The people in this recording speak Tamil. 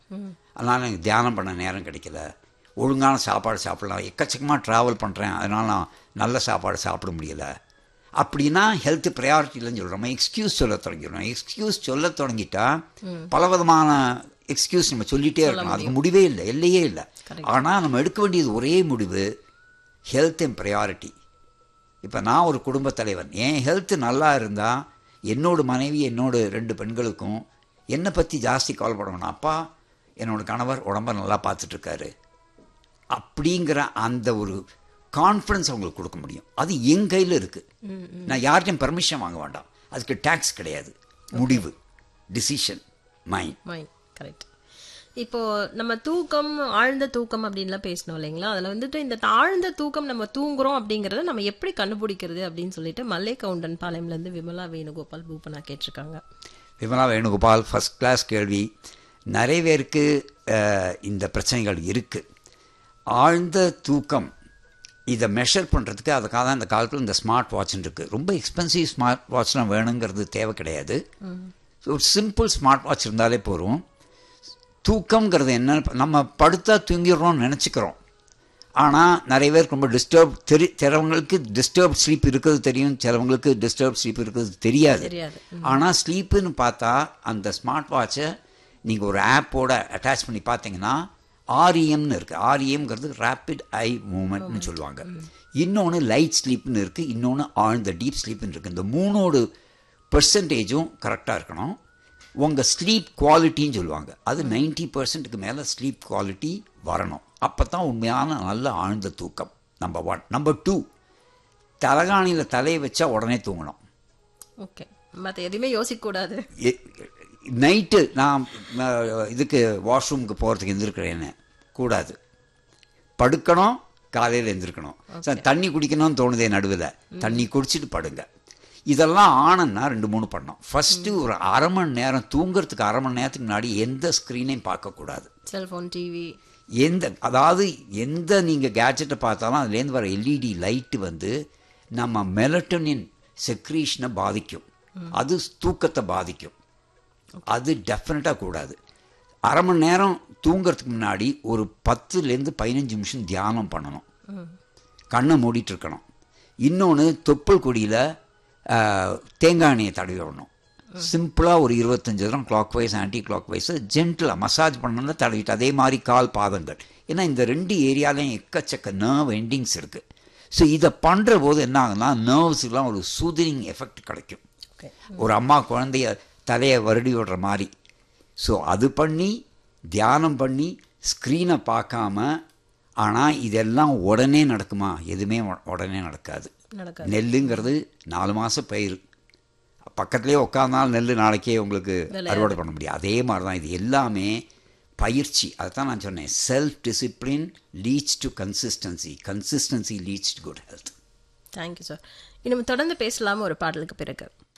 அதனால் எனக்கு தியானம் பண்ண நேரம் கிடைக்கல ஒழுங்கான சாப்பாடு சாப்பிடலாம் எக்கச்சக்கமாக ட்ராவல் பண்ணுறேன் அதனால் நான் நல்ல சாப்பாடு சாப்பிட முடியல அப்படின்னா ஹெல்த் ப்ரையாரிட்டி இல்லைன்னு சொல்கிறோம் நம்ம எக்ஸ்கியூஸ் சொல்ல தொடங்கிடுறோம் எக்ஸ்கியூஸ் சொல்ல தொடங்கிட்டா பலவிதமான எக்ஸ்கியூஸ் நம்ம சொல்லிகிட்டே இருக்கணும் அதுக்கு முடிவே இல்லை எல்லையே இல்லை ஆனால் நம்ம எடுக்க வேண்டியது ஒரே முடிவு ஹெல்த் அண்ட் ப்ரையாரிட்டி இப்போ நான் ஒரு குடும்பத் தலைவன் என் ஹெல்த் நல்லா இருந்தால் என்னோட மனைவி என்னோட ரெண்டு பெண்களுக்கும் என்னை பற்றி ஜாஸ்தி கவலைப்படணும் அப்பா என்னோட கணவர் உடம்ப நல்லா பார்த்துட்ருக்காரு அப்படிங்கிற அந்த ஒரு கான்ஃபிடன்ஸ் அவங்களுக்கு கொடுக்க முடியும் அது என் கையில் இருக்குது நான் யார்கிட்டையும் பெர்மிஷன் வாங்க வேண்டாம் அதுக்கு டேக்ஸ் கிடையாது முடிவு டிசிஷன் மைண்ட் மைண்ட் கரெக்ட் இப்போ நம்ம தூக்கம் ஆழ்ந்த தூக்கம் அப்படின்லாம் பேசணும் இல்லைங்களா அதுல வந்துட்டு இந்த ஆழ்ந்த தூக்கம் நம்ம தூங்குறோம் அப்படிங்கறத நம்ம எப்படி கண்டுபிடிக்கிறது அப்படின்னு சொல்லிட்டு மல்லை கவுண்டன் பாளையம்ல இருந்து விமலா வேணுகோபால் பூப்பனா கேட்டிருக்காங்க விமலா வேணுகோபால் ஃபஸ்ட் கிளாஸ் கேள்வி நிறைய பேருக்கு அஹ், இந்த பிரச்சனைகள் இருக்குது ஆழ்ந்த தூக்கம் இதை மெஷர் பண்ணுறதுக்கு அதுக்காக தான் இந்த காலத்தில் இந்த ஸ்மார்ட் வாட்ச்னு இருக்குது ரொம்ப எக்ஸ்பென்சிவ் ஸ்மார்ட் வாட்ச்லாம் வேணுங்கிறது தேவை கிடையாது ஒரு சிம்பிள் ஸ்மார்ட் வாட்ச் இருந்தாலே போதும் தூக்கம்ங்கிறது என்ன நம்ம படுத்தா தூங்கிடுறோம்னு நினச்சிக்கிறோம் ஆனால் நிறைய பேருக்கு ரொம்ப டிஸ்டர்ப் தெரி சிலவங்களுக்கு டிஸ்டர்ப் ஸ்லீப் இருக்கிறது தெரியும் சிலவங்களுக்கு டிஸ்டர்ப் ஸ்லீப் இருக்கிறது தெரியாது தெரியாது ஆனால் ஸ்லீப்புன்னு பார்த்தா அந்த ஸ்மார்ட் வாட்சை நீங்கள் ஒரு ஆப்போட அட்டாச் பண்ணி பார்த்தீங்கன்னா ஆர்இஎம்னு இருக்குது ஆர்இஎம்ங்கிறது ரேப்பிட் ஐ மூமெண்ட்னு சொல்லுவாங்க இன்னொன்று லைட் ஸ்லீப்னு இருக்குது இன்னொன்று ஆழ்ந்த டீப் ஸ்லீப்னு இருக்குது இந்த மூணோடு பெர்சன்டேஜும் கரெக்டாக இருக்கணும் உங்கள் ஸ்லீப் குவாலிட்டின்னு சொல்லுவாங்க அது நைன்ட்டி பர்சன்ட்டுக்கு மேலே ஸ்லீப் குவாலிட்டி வரணும் அப்போ தான் உண்மையான நல்ல ஆழ்ந்த தூக்கம் நம்பர் ஒன் நம்பர் டூ தலகாணியில் தலையை வச்சா உடனே தூங்கணும் ஓகே மத்த எதுவுமே யோசிக்க கூடாது நைட்டு நான் அஹ், இதுக்கு வாஷ்ரூமுக்கு போகிறதுக்கு எந்திருக்கிறேன்னு கூடாது படுக்கணும் காலையில் எந்திருக்கணும் சார் தண்ணி குடிக்கணும்னு தோணுதே நடுவில் தண்ணி குடிச்சிட்டு படுங்க இதெல்லாம் ஆனன்னா ரெண்டு மூணு பண்ணோம் ஃபஸ்ட்டு ஒரு அரை மணி நேரம் தூங்குறதுக்கு அரை மணி நேரத்துக்கு முன்னாடி எந்த ஸ்க்ரீனையும் பார்க்கக்கூடாது செல்போன் டிவி எந்த அதாவது எந்த நீங்கள் கேட்ஜெட்டை பார்த்தாலும் அதுலேருந்து வர எல்இடி லைட்டு வந்து நம்ம மெலட்டனின் செக்ரீஷனை பாதிக்கும் அது தூக்கத்தை பாதிக்கும் அது டெஃபினட்டாக கூடாது அரை மணி நேரம் தூங்குறதுக்கு முன்னாடி ஒரு பத்துலேருந்து பதினஞ்சு நிமிஷம் தியானம் பண்ணணும் கண்ணை மூடிட்டு இருக்கணும் இன்னொன்று தொப்புள் கொடியில் தேங்காய் எண்ணெயை தடவி விடணும் சிம்பிளாக ஒரு இருபத்தஞ்சு தரம் clockwise anticlockwise ஜென்டிலாக மசாஜ் பண்ணணும்னா தடவிட்டு அதே மாதிரி கால் பாதங்கள் ஏன்னா இந்த ரெண்டு ஏரியாலையும் எக்கச்சக்க நர்வ் எண்டிங்ஸ் இருக்குது ஸோ இதை பண்ணுற போது என்ன ஆகுதுன்னா நர்வ்ஸுக்கெலாம் ஒரு சூதனிங் எஃபெக்ட் கிடைக்கும் ஓகே ஒரு அம்மா குழந்தைய தலையை வருடி விடுற மாதிரி ஸோ அது பண்ணி தியானம் பண்ணி ஸ்க்ரீனை பார்க்காம ஆனால் இதெல்லாம் உடனே நடக்குமா எதுவுமே உ- உடனே நடக்காது நடக்காது நெல்லுங்கிறது நாலு மாதம் பயிர் பக்கத்துலேயே உட்காந்தாலும் நெல் நாளைக்கே உங்களுக்கு விளையாது. அறுவடை பண்ண முடியும் அதே மாதிரி தான் இது எல்லாமே பயிற்சி அதுதான் நான் சொன்னேன் self discipline leads to consistency consistency leads to good health thank you sir இன்னும் தொடர்ந்து பேசலாம ஒரு பாடலுக்கு பிறகு